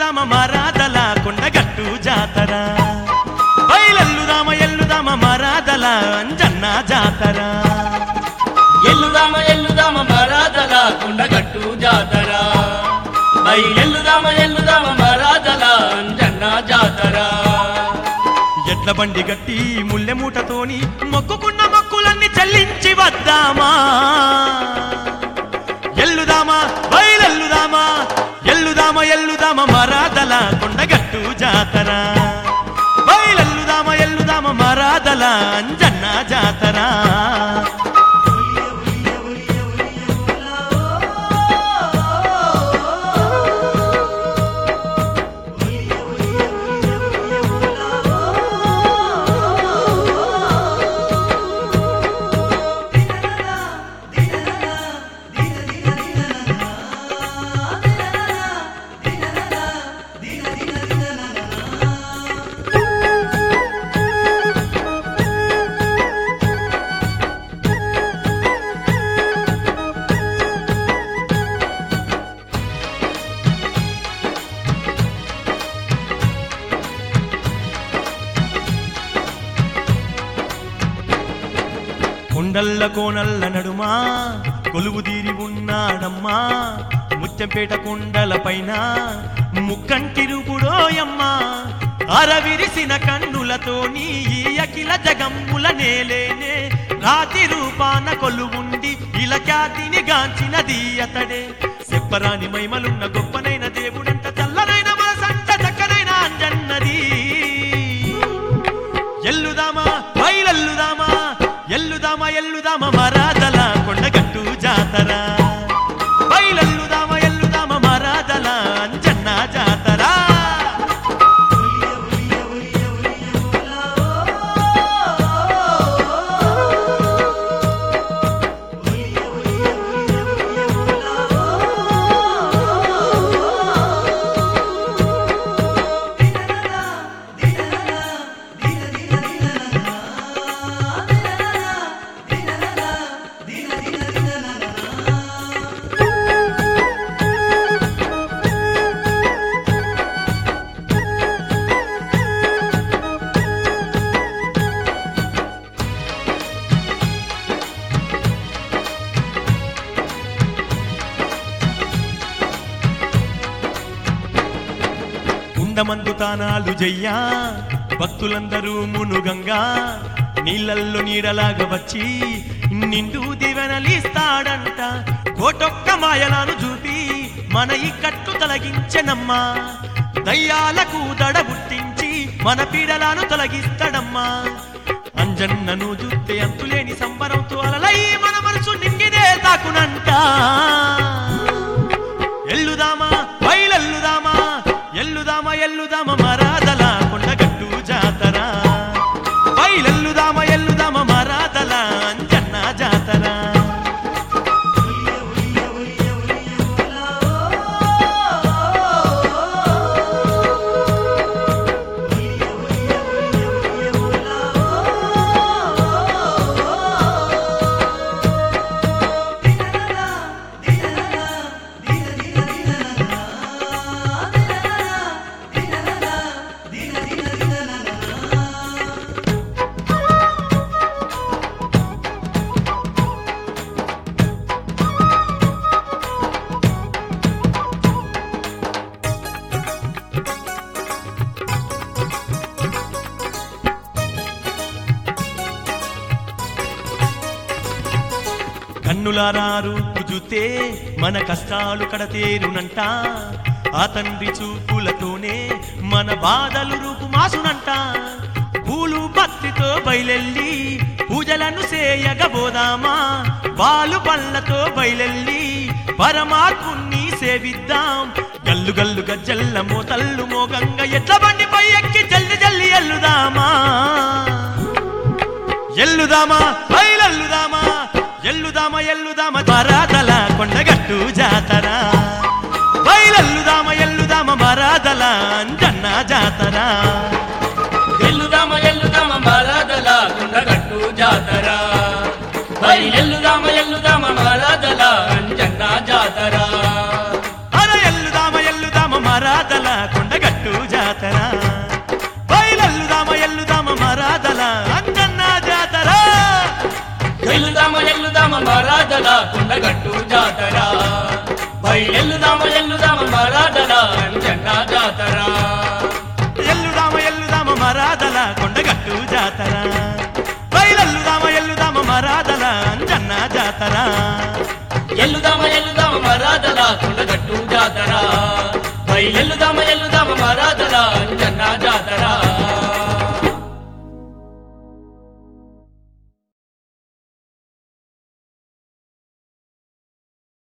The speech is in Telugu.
ఎల్లుదామ మరాదల కొండగట్టు జాతర బయలెల్లుదామ ఎల్లుదామ మరాదల అంజన్న జాతర ఎల్లుదామ ఎల్లుదామ మరాదల కొండగట్టు జాతర బై ఎల్లుదామ ఎల్లుదామ మరాదల అంజన్న జాతర ఎడ్ల బండి గట్టి ముల్లె మూటతోని మొక్కుకున్న మొక్కులన్నీ చెల్లించి వద్దామా ఎల్లుదామా బయలెల్లుదామా ఎల్లుదామ ఎల్లుదామ మరాదల కొండగట్టు జాతర బయలెల్లుదామ ఎల్లుదామ మరాదల అంజన్న జాతర కొండల్ల కోనల్ల నడుమా కొలువు తీరి ఉన్నాడమ్మా ముత్యంపేట కొండల పైన ముక్కంటిరుపుడోయమ్మా అరవిరిసిన కన్నులతోని ఈ అఖిల జగమ్ముల నేలేనే రాతి రూపాన కొలువుండి ఇల ఖ్యాతిని గాంచినది అతడే చెప్పరాని మైమలున్న గొప్పనైన దేవుడంట చల్లనైన మనసంట చక్కనైన అంజన్నది ఎల్లుదామా బయలెల్లుదామా ఎల్లుదామా ఎల్లుదామా మరాదల కొండగట్టు జాతర బయలెల్లుదామా ఎల్లుదామా మరాదల అంజన్న జాతర కుండమందు తానాలు జయ్యా భక్తులందరూ మునుగంగా నీళ్ళల్లో నీడలాగా వచ్చి నిండు దివెనలిస్తాడంట కోటొక్క మాయలాను చూపి మన ఈ కట్టు తొలగించెనమ్మా దయ్యాలకు దడ పుట్టించి మన పీడలను తొలగిస్తాడమ్మా అంజన్నను చూస్తే అంతులేని సంబరంతో అలలై మన మనసు నింగిదే తాకునంట ఎల్లుదామా బయలెల్లుదామా ఎల్లుదామా ఎల్లుదామా మరాదల కొండగట్టు జాతర బయలెల్లుదామా ఎల్లుదామా మరాదల అంజన్న జాతర కన్నులారారు కుజుతే మన కష్టాలు కడతేరునంట ఆ తండ్రి చూపులతోనే మన బాధలు రూపుమాసునంట పూలు పత్రితో బయలెల్లి పూజలను సేయగబోదామా పాలు పళ్ళతో బయలెల్లి పరమాత్ముణ్ణి సేవిద్దాం గల్లు గల్లు గజ్జల్ల మోతల్లు మోగంగా ఎట్ల బండిపై ఎక్కి జల్లి జల్లి ఎల్లుదామా ఎల్లుదామా బయలెల్లుదామా ఎల్లుదామా ఎల్లుదామా మరాదల కొండగట్టు జాతర బయలెల్లుదామా ఎల్లుదామా మరాదల అంజన్న జాతర ఎల్లుదామ ఎల్లుదామ మరాదల కొండగట్టు జాతర బై ఎల్లుదామ ఎల్లుదామ మరాదల అంజన్న జాతర అర ఎల్లుదామా ఎల్లుదామా మరాదల కొండ ఎల్లుదామ మరాదల కొండగట్టు జాతర బయలెల్లుదామ ఎల్లుదామ మరాదల అంజన్న జాతర ఎల్లుదామ ఎల్లుదామ మరాదల కొండగట్టు జాతర బయలెల్లుదామ ఎల్లుదామ మరాదల అంజన్న జాతర ఎల్లుదామ ఎల్లుదామ మరాదల కొండగట్టు జాతర బయలెల్లుదామ ఎల్లుదామ మరాదల అంజన్న జాతర